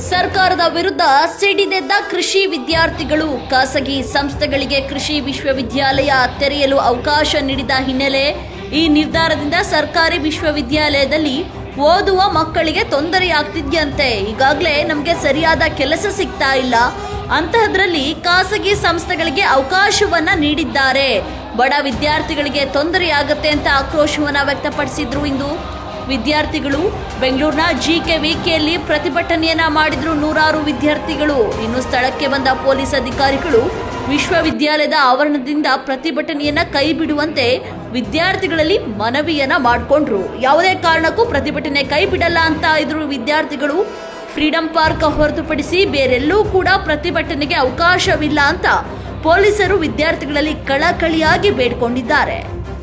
ಸರ್ಕಾರದ ವಿರುದ್ಧ ಸಿಡಿದೆದ್ದ ಕೃಷಿ ವಿದ್ಯಾರ್ಥಿಗಳು ಖಾಸಗಿ ಸಂಸ್ಥೆಗಳಿಗೆ ಕೃಷಿ ವಿಶ್ವವಿದ್ಯಾಲಯ ತೆರೆಯಲು ಅವಕಾಶ ನೀಡಿದ ಹಿನ್ನೆಲೆ ಈ ನಿರ್ಧಾರದಿಂದ ಸರ್ಕಾರಿ ವಿಶ್ವವಿದ್ಯಾಲಯದಲ್ಲಿ ಓದುವ ಮಕ್ಕಳಿಗೆ ತೊಂದರೆಯಾಗ್ತಿದ್ಯಂತೆ ಈಗಾಗಲೇ ನಮಗೆ ಸರಿಯಾದ ಕೆಲಸ ಸಿಗ್ತಾ ಇಲ್ಲ ಅಂತಹದ್ರಲ್ಲಿ ಖಾಸಗಿ ಸಂಸ್ಥೆಗಳಿಗೆ ಅವಕಾಶವನ್ನ ನೀಡಿದ್ದಾರೆ ಬಡ ವಿದ್ಯಾರ್ಥಿಗಳಿಗೆ ತೊಂದರೆಯಾಗತ್ತೆ ಅಂತ ಆಕ್ರೋಶವನ್ನ ವ್ಯಕ್ತಪಡಿಸಿದ್ರು ಇಂದು ವಿದ್ಯಾರ್ಥಿಗಳು ಬೆಂಗಳೂರಿನ ಜಿಕೆ ವಿಕೆಯಲ್ಲಿ ಪ್ರತಿಭಟನೆಯನ್ನ ಮಾಡಿದ್ರು ನೂರಾರು ವಿದ್ಯಾರ್ಥಿಗಳು ಇನ್ನು ಸ್ಥಳಕ್ಕೆ ಬಂದ ಪೊಲೀಸ್ ಅಧಿಕಾರಿಗಳು ವಿಶ್ವವಿದ್ಯಾಲಯದ ಆವರಣದಿಂದ ಪ್ರತಿಭಟನೆಯನ್ನ ಕೈ ಬಿಡುವಂತೆ ವಿದ್ಯಾರ್ಥಿಗಳಲ್ಲಿ ಮನವಿಯನ್ನ ಮಾಡಿಕೊಂಡ್ರು ಯಾವುದೇ ಕಾರಣಕ್ಕೂ ಪ್ರತಿಭಟನೆ ಕೈ ಬಿಡಲ್ಲ ಅಂತ ಇದ್ರು ವಿದ್ಯಾರ್ಥಿಗಳು ಫ್ರೀಡಂ ಪಾರ್ಕ್ ಹೊರತುಪಡಿಸಿ ಬೇರೆಲ್ಲೂ ಕೂಡ ಪ್ರತಿಭಟನೆಗೆ ಅವಕಾಶವಿಲ್ಲ ಅಂತ ಪೊಲೀಸರು ವಿದ್ಯಾರ್ಥಿಗಳಲ್ಲಿ ಕಳಕಳಿಯಾಗಿ ಬೇಡ್ಕೊಂಡಿದ್ದಾರೆ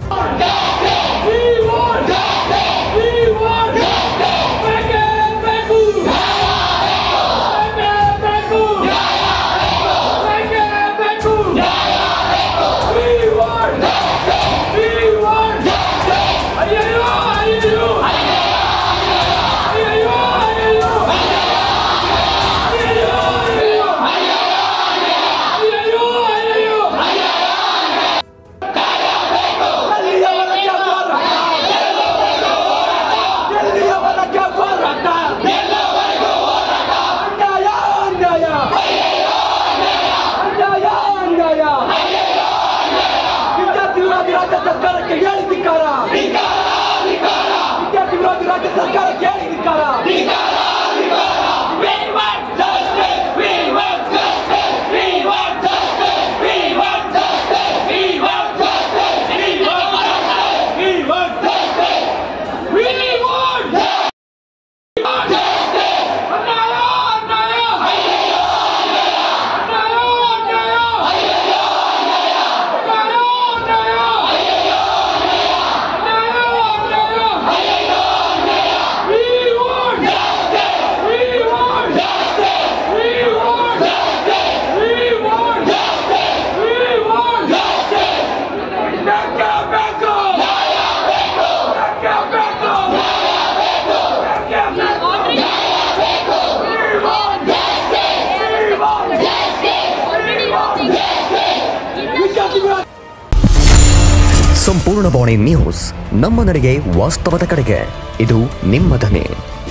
ವಿದ್ಯಾರ್ಥಿ ವಿರೋಧಿ ರಾಜ್ಯ ಸರ್ಕಾರಕ್ಕೆ ಹೇಳಿ ಧಿಕ್ಕಾರ ವಿದ್ಯಾರ್ಥಿ ವಿರೋಧಿ ರಾಜ್ಯ ಸರ್ಕಾರಕ್ಕೆ ಹೇಳಿ ಧಿಕ್ಕಾರ ವಿದ್ಯಾರ್ಥಿ ವಿರೋಧಿ ಸಂಪೂರ್ಣ ಬಾಣಿ ನ್ಯೂಸ್ ನಮ್ಮ ನಡೆಗೆ ವಾಸ್ತವದ ಕಡೆಗೆ ಇದು ನಿಮ್ಮ ಧ್ವನಿ